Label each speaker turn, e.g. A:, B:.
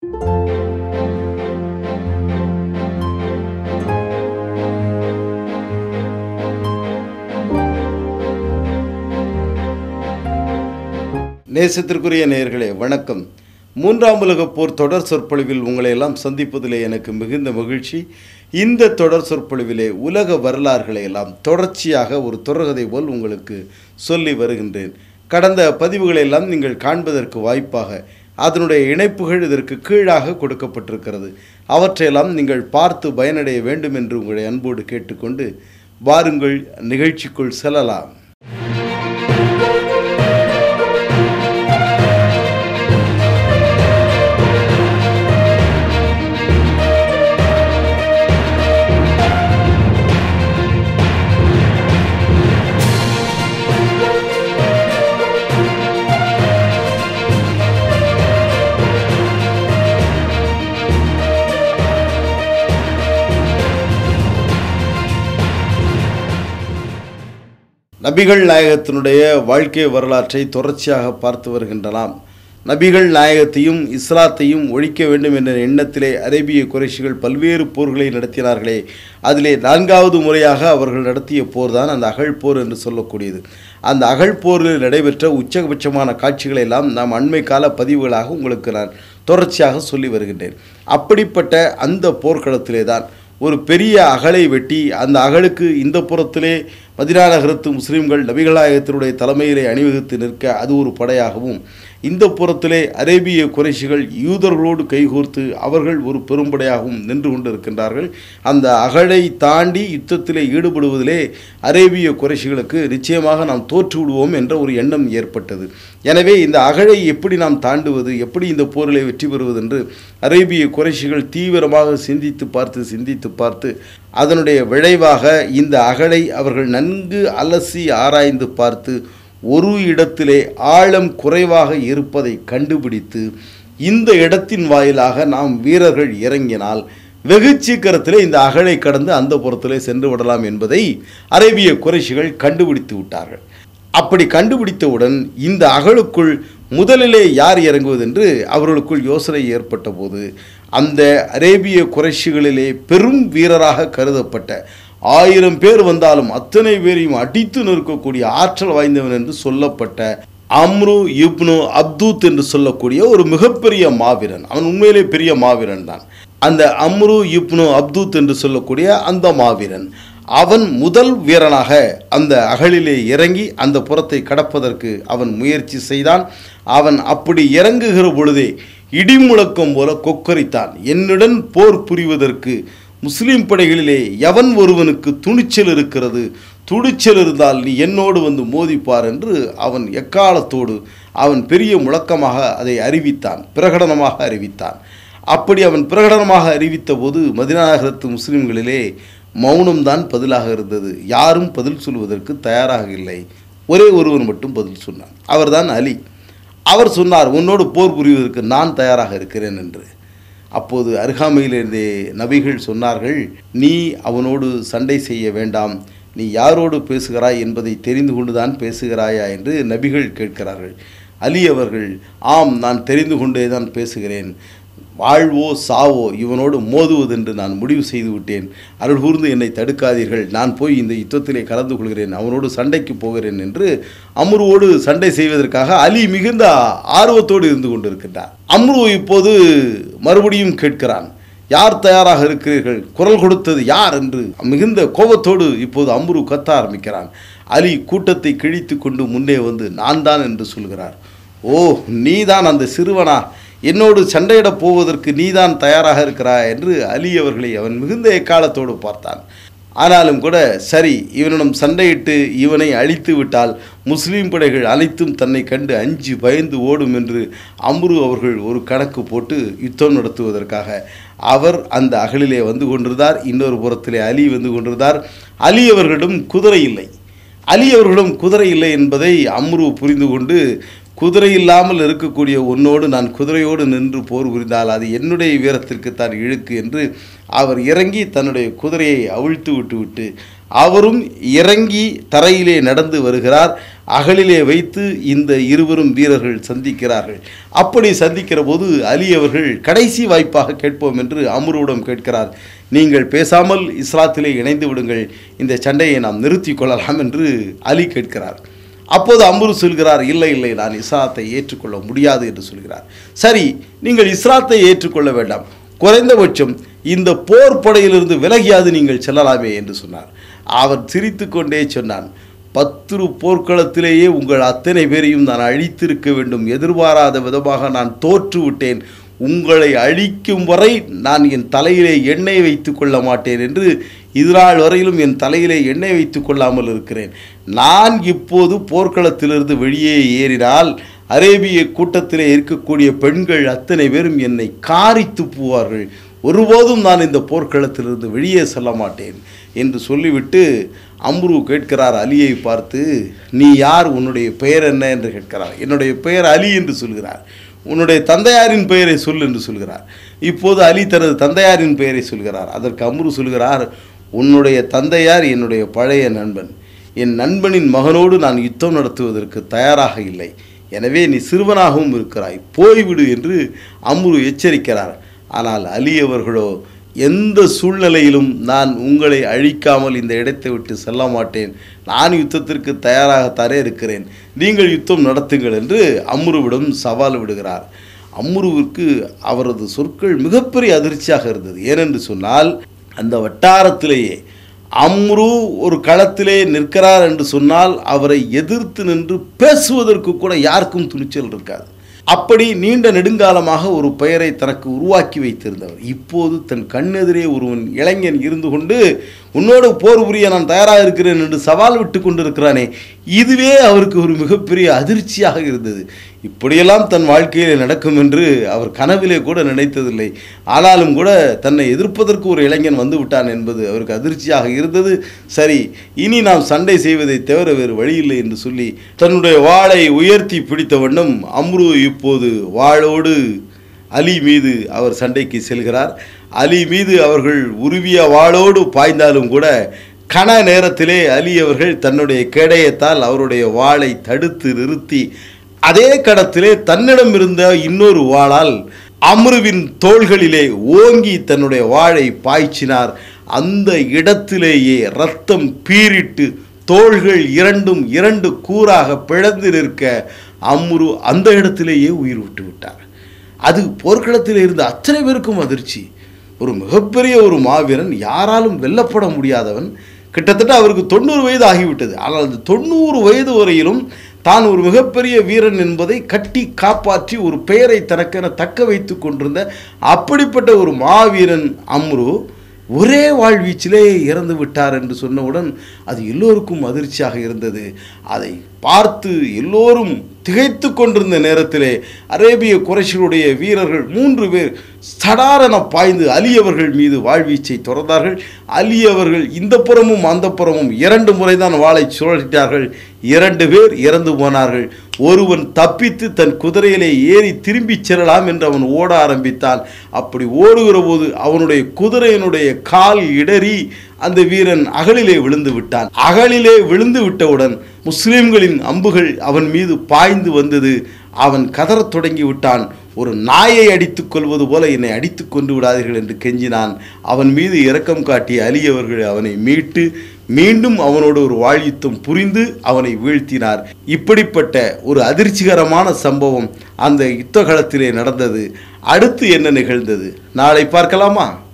A: நேசத்திற்குரிய நேயர்களே வணக்கம் மூன்றாம் உலகப் போர் தொடர் சொற்பொழிவில் உங்களை எல்லாம் சந்திப்பதிலே எனக்கு மிகுந்த மகிழ்ச்சி இந்த தொடர் சொற்பொழிவிலே உலக வரலாறுகளை எல்லாம் தொடர்ச்சியாக ஒரு தொடர்கதை போல் உங்களுக்கு சொல்லி வருகின்றேன் கடந்த பதிவுகளை எல்லாம் நீங்கள் காண்பதற்கு வாய்ப்பாக அதனுடைய இணைப்புகள் இதற்கு கீழாக கொடுக்கப்பட்டிருக்கிறது அவற்றையெல்லாம் நீங்கள் பார்த்து பயனடைய வேண்டும் என்று உங்களை அன்போடு கேட்டுக்கொண்டு வாருங்கள் நிகழ்ச்சிக்குள் செல்லலாம் நபிகள் நாயகத்தினுடைய வாழ்க்கை வரலாற்றை தொடர்ச்சியாக பார்த்து வருகின்றலாம் நபிகள் நாயகத்தையும் இஸ்லாத்தையும் ஒழிக்க வேண்டும் என்ற எண்ணத்திலே அரேபிய குறைஷிகள் பல்வேறு போர்களை நடத்தினார்களே அதிலே நான்காவது முறையாக அவர்கள் நடத்திய போர் தான் அந்த அகழ் போர் என்று சொல்லக்கூடியது அந்த அகழ் போரில் நடைபெற்ற உச்சபட்சமான காட்சிகளை எல்லாம் நாம் அண்மை கால பதிவுகளாக உங்களுக்கு நான் தொடர்ச்சியாக சொல்லி வருகின்றேன் அப்படிப்பட்ட அந்த போர்க்களத்திலே தான் ஒரு பெரிய அகலை வெட்டி அந்த அகலுக்கு இந்த புறத்திலே மதினா நகரத்து முஸ்லீம்கள் நபிகளாயத்தினுடைய தலைமையிலே அணிவகுத்து நிற்க அது ஒரு படையாகவும் இந்த புறத்திலே அரேபிய குறைஷிகள் யூதர்களோடு கைகோர்த்து அவர்கள் ஒரு பெரும்படையாகவும் நின்று கொண்டிருக்கின்றார்கள் அந்த அகழை தாண்டி யுத்தத்திலே ஈடுபடுவதிலே அரேபிய குறைஷிகளுக்கு நிச்சயமாக நாம் தோற்று விடுவோம் என்ற ஒரு எண்ணம் ஏற்பட்டது எனவே இந்த அகழை எப்படி நாம் தாண்டுவது எப்படி இந்த போரிலே வெற்றி பெறுவது என்று அரேபிய குறைஷிகள் தீவிரமாக சிந்தித்து பார்த்து சிந்தித்து பார்த்து அதனுடைய விளைவாக இந்த அகழை அவர்கள் நன்கு அலசி ஆராய்ந்து பார்த்து ஒரு இடத்திலே ஆழம் குறைவாக இருப்பதை கண்டுபிடித்து இந்த இடத்தின் வாயிலாக நாம் வீரர்கள் இறங்கினால் வெகு சீக்கிரத்திலே இந்த அகழை கடந்து அந்த புறத்திலே சென்று விடலாம் என்பதை அரேபிய குறைஷிகள் கண்டுபிடித்து விட்டார்கள் அப்படி கண்டுபிடித்தவுடன் இந்த அகழுக்குள் முதலிலே யார் இறங்குவது என்று அவர்களுக்குள் யோசனை ஏற்பட்ட போது அந்த அரேபிய குறைஷிகளிலே பெரும் வீரராக கருதப்பட்ட ஆயிரம் பேர் வந்தாலும் அத்தனை பேரையும் அடித்து நிற்கக்கூடிய ஆற்றல் வாய்ந்தவன் என்று சொல்லப்பட்ட அம்ரு இப்னு அப்தூத் என்று சொல்லக்கூடிய ஒரு மிகப்பெரிய மாவீரன் அவன் உண்மையிலே பெரிய மாவீரன் தான் அந்த அம்ரு இப்னு அப்தூத் என்று சொல்லக்கூடிய அந்த மாவீரன் அவன் முதல் வீரனாக அந்த அகலிலே இறங்கி அந்த புறத்தை கடப்பதற்கு அவன் முயற்சி செய்தான் அவன் அப்படி இறங்குகிற பொழுதே இடிமுழக்கம் போல கொக்கரித்தான் என்னுடன் போர் புரிவதற்கு முஸ்லீம் படைகளிலே எவன் ஒருவனுக்கு துணிச்சல் இருக்கிறது துணிச்சல் இருந்தால் நீ என்னோடு வந்து மோதிப்பார் என்று அவன் எக்காலத்தோடு அவன் பெரிய முழக்கமாக அதை அறிவித்தான் பிரகடனமாக அறிவித்தான் அப்படி அவன் பிரகடனமாக அறிவித்த போது மதினாநகரத்து முஸ்லீம்களிலே மௌனம்தான் பதிலாக இருந்தது யாரும் பதில் சொல்வதற்கு தயாராக இல்லை ஒரே ஒருவன் மட்டும் பதில் சொன்னான் அவர்தான் அலி அவர் சொன்னார் உன்னோடு போர் புரிவதற்கு நான் தயாராக இருக்கிறேன் என்று அப்போது அருகாமையிலிருந்தே நபிகள் சொன்னார்கள் நீ அவனோடு சண்டை செய்ய வேண்டாம் நீ யாரோடு பேசுகிறாய் என்பதை தெரிந்து கொண்டுதான் பேசுகிறாயா என்று நபிகள் கேட்கிறார்கள் அலி அவர்கள் ஆம் நான் தெரிந்து கொண்டே தான் பேசுகிறேன் வாழ்வோ சாவோ இவனோடு மோதுவதென்று நான் முடிவு செய்து விட்டேன் அருள் கூர்ந்து என்னை தடுக்காதீர்கள் நான் போய் இந்த யுத்தத்திலே கலந்து கொள்கிறேன் அவனோடு சண்டைக்கு போகிறேன் என்று அம்ருவோடு சண்டை செய்வதற்காக அலி மிகுந்த ஆர்வத்தோடு இருந்து கொண்டிருக்கின்றார் அம்ரு இப்போது மறுபடியும் கேட்கிறான் யார் தயாராக இருக்கிறீர்கள் குரல் கொடுத்தது யார் என்று மிகுந்த கோபத்தோடு இப்போது அம்ரு கத்த ஆரம்பிக்கிறான் அலி கூட்டத்தை கிழித்து கொண்டு முன்னே வந்து நான் தான் என்று சொல்கிறார் ஓ நீதான் அந்த சிறுவனா என்னோடு சண்டையிடப் போவதற்கு நீதான் தயாராக இருக்கிறாய் என்று அலி அவர்களை அவன் மிகுந்த எக்காலத்தோடு பார்த்தான் ஆனாலும் கூட சரி இவனிடம் சண்டையிட்டு இவனை அழித்து விட்டால் முஸ்லீம் படைகள் அனைத்தும் தன்னை கண்டு அஞ்சு பயந்து ஓடும் என்று அம்ரு அவர்கள் ஒரு கணக்கு போட்டு யுத்தம் நடத்துவதற்காக அவர் அந்த அகலிலே வந்து கொண்டிருந்தார் இன்னொரு புறத்திலே அலி வந்து கொண்டிருந்தார் அலி அவர்களிடம் குதிரை இல்லை அலி அவர்களிடம் குதிரை இல்லை என்பதை அம்ரு புரிந்து கொண்டு குதிரை இல்லாமல் இருக்கக்கூடிய உன்னோடு நான் குதிரையோடு நின்று போர் புரிந்தால் அது என்னுடைய வீரத்திற்கு தான் இழுக்கு என்று அவர் இறங்கி தன்னுடைய குதிரையை அவிழ்த்து விட்டு விட்டு அவரும் இறங்கி தரையிலே நடந்து வருகிறார் அகலிலே வைத்து இந்த இருவரும் வீரர்கள் சந்திக்கிறார்கள் அப்படி சந்திக்கிற போது அலி அவர்கள் கடைசி வாய்ப்பாக கேட்போம் என்று அமருவிடம் கேட்கிறார் நீங்கள் பேசாமல் இஸ்லாத்திலே இணைந்து விடுங்கள் இந்த சண்டையை நாம் நிறுத்தி கொள்ளலாம் என்று அலி கேட்கிறார் அப்போது அம்ரு சொல்கிறார் இல்லை இல்லை நான் இஸ்லாத்தை ஏற்றுக்கொள்ள முடியாது என்று சொல்கிறார் சரி நீங்கள் இஸ்லாத்தை ஏற்றுக்கொள்ள வேண்டாம் குறைந்தபட்சம் இந்த போர் படையிலிருந்து விலகியாது நீங்கள் செல்லலாமே என்று சொன்னார் அவர் சிரித்துக்கொண்டே சொன்னான் பத்துரு போர்க்களத்திலேயே உங்கள் அத்தனை பேரையும் நான் அழித்திருக்க வேண்டும் எதிர்பாராத விதமாக நான் தோற்று விட்டேன் உங்களை அழிக்கும் வரை நான் என் தலையிலே எண்ணெய் வைத்து கொள்ள மாட்டேன் என்று இதுநாள் வரையிலும் என் தலையிலே எண்ணெய் வைத்து கொள்ளாமல் இருக்கிறேன் நான் இப்போது போர்க்களத்திலிருந்து வெளியே ஏறினால் அரேபிய கூட்டத்திலே இருக்கக்கூடிய பெண்கள் அத்தனை பேரும் என்னை காரி துப்புவார்கள் ஒருபோதும் நான் இந்த போர்க்களத்திலிருந்து வெளியே செல்ல மாட்டேன் என்று சொல்லிவிட்டு அம்ரு கேட்கிறார் அலியை பார்த்து நீ யார் உன்னுடைய பெயர் என்ன என்று கேட்கிறார் என்னுடைய பெயர் அலி என்று சொல்கிறார் உன்னுடைய தந்தையாரின் பெயரை சொல் என்று சொல்கிறார் இப்போது அலி தனது தந்தையாரின் பெயரை சொல்கிறார் அதற்கு அம்ரு சொல்கிறார் உன்னுடைய தந்தையார் என்னுடைய பழைய நண்பன் என் நண்பனின் மகனோடு நான் யுத்தம் நடத்துவதற்கு தயாராக இல்லை எனவே நீ சிறுவனாகவும் இருக்கிறாய் போய்விடு என்று அம்ரு எச்சரிக்கிறார் ஆனால் அலி அவர்களோ எந்த சூழ்நிலையிலும் நான் உங்களை அழிக்காமல் இந்த இடத்தை விட்டு செல்ல மாட்டேன் நான் யுத்தத்திற்கு தயாராகத்தானே இருக்கிறேன் நீங்கள் யுத்தம் நடத்துங்கள் என்று அம்ருவிடம் சவால் விடுகிறார் அம்ருவிற்கு அவரது சொற்கள் மிகப்பெரிய அதிர்ச்சியாக இருந்தது ஏனென்று சொன்னால் அந்த வட்டாரத்திலேயே அம்ரு ஒரு களத்திலே நிற்கிறார் என்று சொன்னால் அவரை எதிர்த்து நின்று பேசுவதற்கு கூட யாருக்கும் துணிச்சல் இருக்காது அப்படி நீண்ட நெடுங்காலமாக ஒரு பெயரை தனக்கு உருவாக்கி வைத்திருந்தவர் இப்போது தன் கண்ணெதிரே ஒருவன் இளைஞன் இருந்து கொண்டு உன்னோடு போர் புரிய நான் தயாராக இருக்கிறேன் என்று சவால் விட்டு கொண்டிருக்கிறானே இதுவே அவருக்கு ஒரு மிகப்பெரிய அதிர்ச்சியாக இருந்தது இப்படியெல்லாம் தன் வாழ்க்கையில் நடக்கும் என்று அவர் கனவிலே கூட நினைத்ததில்லை ஆனாலும் கூட தன்னை எதிர்ப்பதற்கு ஒரு இளைஞன் வந்து விட்டான் என்பது அவருக்கு அதிர்ச்சியாக இருந்தது சரி இனி நாம் சண்டை செய்வதை தவிர வேறு வழியில்லை என்று சொல்லி தன்னுடைய வாளை உயர்த்தி பிடித்த வண்ணம் அம்ரு இப்போது வாளோடு அலி மீது அவர் சண்டைக்கு செல்கிறார் அலி மீது அவர்கள் உருவிய வாளோடு பாய்ந்தாலும் கூட கன நேரத்திலே அலி அவர்கள் தன்னுடைய கேடயத்தால் அவருடைய வாளை தடுத்து நிறுத்தி அதே கடத்திலே தன்னிடம் இருந்த இன்னொரு வாளால் அம்ருவின் தோள்களிலே ஓங்கி தன்னுடைய வாளை பாய்ச்சினார் அந்த இடத்திலேயே ரத்தம் பீரிட்டு தோள்கள் இரண்டும் இரண்டு கூறாக பிளந்து நிற்க அம்ரு அந்த இடத்திலேயே உயிர் விட்டு விட்டார் அது போர்க்களத்தில் இருந்த அத்தனை பேருக்கும் அதிர்ச்சி ஒரு மிகப்பெரிய ஒரு மாவீரன் யாராலும் வெல்லப்பட முடியாதவன் கிட்டத்தட்ட அவருக்கு தொண்ணூறு வயது ஆகிவிட்டது ஆனால் அந்த தொண்ணூறு வயது வரையிலும் தான் ஒரு மிகப்பெரிய வீரன் என்பதை கட்டி காப்பாற்றி ஒரு பெயரை தனக்கென தக்க வைத்து கொண்டிருந்த அப்படிப்பட்ட ஒரு மாவீரன் அம்ரு ஒரே வாழ்வீச்சிலே இறந்து விட்டார் என்று சொன்னவுடன் அது எல்லோருக்கும் அதிர்ச்சியாக இருந்தது அதை பார்த்து எல்லோரும் திகைத்து கொண்டிருந்த நேரத்திலே அரேபிய குறைஷிகளுடைய வீரர்கள் மூன்று பேர் சடாரென பாய்ந்து அலி அவர்கள் மீது வாழ்வீச்சை தொடர்ந்தார்கள் அலி அவர்கள் இந்த புறமும் அந்த புறமும் இரண்டு முறைதான் வாளை சுழற்றிட்டார்கள் இரண்டு பேர் இறந்து போனார்கள் ஒருவன் தப்பித்து தன் குதிரையிலே ஏறி திரும்பிச் செல்லலாம் என்று அவன் ஓட ஆரம்பித்தான் அப்படி ஓடுகிற போது அவனுடைய குதிரையினுடைய கால் இடறி அந்த வீரன் அகலிலே விழுந்து விட்டான் அகலிலே விழுந்து விட்டவுடன் முஸ்லிம்களின் அம்புகள் அவன் மீது பாய்ந்து வந்தது அவன் கதறத் தொடங்கி விட்டான் ஒரு நாயை அடித்துக் கொள்வது போல என்னை அடித்துக் கொண்டு விடாதீர்கள் என்று கெஞ்சினான் அவன் மீது இரக்கம் காட்டிய அலி அவர்கள் அவனை மீட்டு மீண்டும் அவனோடு ஒரு வாழ்யுத்தம் புரிந்து அவனை வீழ்த்தினார் இப்படிப்பட்ட ஒரு அதிர்ச்சிகரமான சம்பவம் அந்த யுத்தகலத்திலே நடந்தது அடுத்து என்ன நிகழ்ந்தது நாளை பார்க்கலாமா